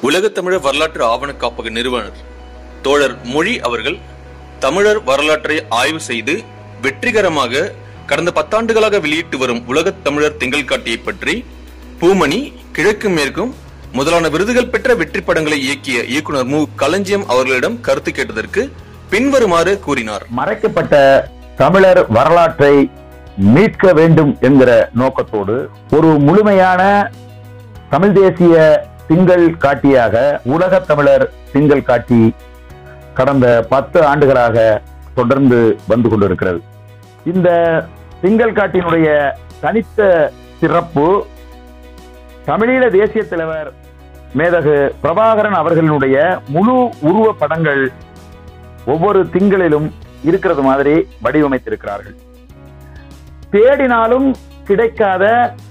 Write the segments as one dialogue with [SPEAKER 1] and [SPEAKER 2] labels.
[SPEAKER 1] உலகத் தமிழர் வரலாற்று ஆவண காப்பக நிறுவனர் தோழர் மொழி அவர்கள் தமிழர் வரலாற்றை ஆய்வு செய்து வெற்றிகரமாக கடந்த பத்தாண்டுகளாக வெளியிட்டு வரும் உலகத் தமிழர் திங்கள் காட்டியை பற்றி பூமணி கிழக்கும் மேற்கும் முதலான விருதுகள் பெற்ற வெற்றி படங்களை இயக்கிய இயக்குனர் மு களஞ்சியம் அவர்களிடம் கருத்து கேட்டதற்கு பின்வருமாறு கூறினார்
[SPEAKER 2] மறைக்கப்பட்ட தமிழர் வரலாற்றை மீட்க வேண்டும் என்கிற நோக்கத்தோடு ஒரு முழுமையான தமிழ் தேசிய திங்கள் காட்டியாக உலக தமிழர் திங்கள் காட்டி கடந்த பத்து ஆண்டுகளாக தொடர்ந்து வந்து கொண்டிருக்கிறது இந்த திங்கள் காட்டினுடைய தனித்த சிறப்பு தமிழீழ தேசிய தலைவர் மேதகு பிரபாகரன் அவர்களினுடைய முழு உருவ படங்கள் ஒவ்வொரு திங்களிலும் இருக்கிறது மாதிரி வடிவமைத்திருக்கிறார்கள் தேடினாலும் கிடைக்காத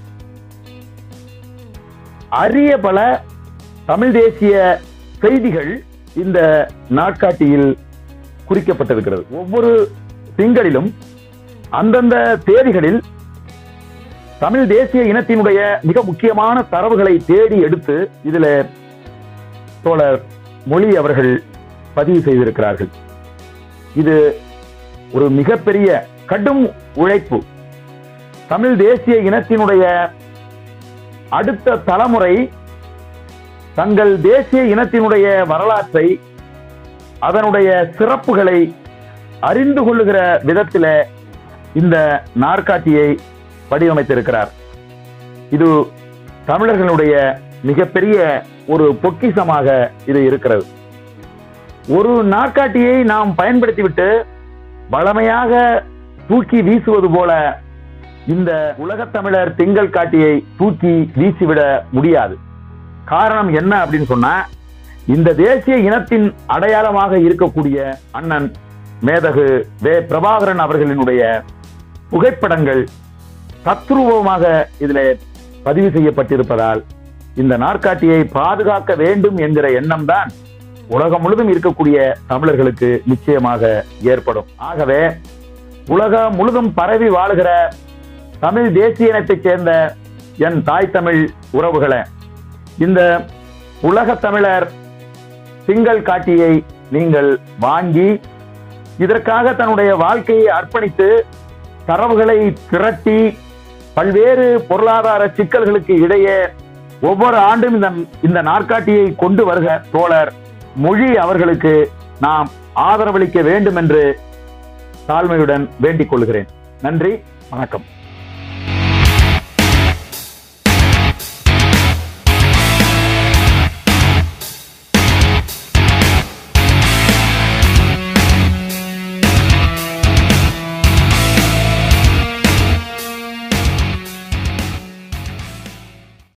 [SPEAKER 2] அரிய பல தமிழ் தேசிய செய்திகள் இந்த நாட்காட்டியில் குறிக்கப்பட்டிருக்கிறது ஒவ்வொரு திங்களிலும் அந்தந்த தேதிகளில் தமிழ் தேசிய இனத்தினுடைய மிக முக்கியமான தரவுகளை தேடி எடுத்து இதுல தோழர் மொழி அவர்கள் பதிவு செய்திருக்கிறார்கள் இது ஒரு மிகப்பெரிய கடும் உழைப்பு தமிழ் தேசிய இனத்தினுடைய அடுத்த தலைமுறை தங்கள் தேசிய இனத்தினுடைய வரலாற்றை அதனுடைய சிறப்புகளை அறிந்து கொள்ளுகிற விதத்தில இந்த நாற்காட்டியை வடிவமைத்திருக்கிறார் இது தமிழர்களுடைய மிகப்பெரிய ஒரு பொக்கிஷமாக இது இருக்கிறது ஒரு நாற்காட்டியை நாம் பயன்படுத்திவிட்டு வளமையாக தூக்கி வீசுவது போல இந்த உலகத் தமிழர் திங்கள் காட்டியை தூக்கி வீசிவிட முடியாது காரணம் என்ன அப்படின்னு சொன்னா இந்த தேசிய இனத்தின் அடையாளமாக இருக்கக்கூடிய அண்ணன் மேதகு வே பிரபாகரன் அவர்களினுடைய புகைப்படங்கள் தத்ரூபமாக இதுல பதிவு செய்யப்பட்டிருப்பதால் இந்த நாற்காட்டியை பாதுகாக்க வேண்டும் என்கிற எண்ணம் தான் உலகம் முழுதும் இருக்கக்கூடிய தமிழர்களுக்கு நிச்சயமாக ஏற்படும் ஆகவே உலகம் முழுதும் பரவி வாழுகிற தமிழ் தேசிய இனத்தைச் சேர்ந்த என் தாய் தமிழ் உறவுகளை இந்த உலக தமிழர் திங்கள் காட்டியை நீங்கள் வாங்கி இதற்காக தன்னுடைய வாழ்க்கையை அர்ப்பணித்து தரவுகளை திரட்டி பல்வேறு பொருளாதார சிக்கல்களுக்கு இடையே ஒவ்வொரு ஆண்டும் இந்த இந்த நாற்காட்டியை கொண்டு வருக தோழர் மொழி அவர்களுக்கு நாம் ஆதரவளிக்க வேண்டும் என்று தாழ்மையுடன் வேண்டிக் கொள்கிறேன் நன்றி வணக்கம்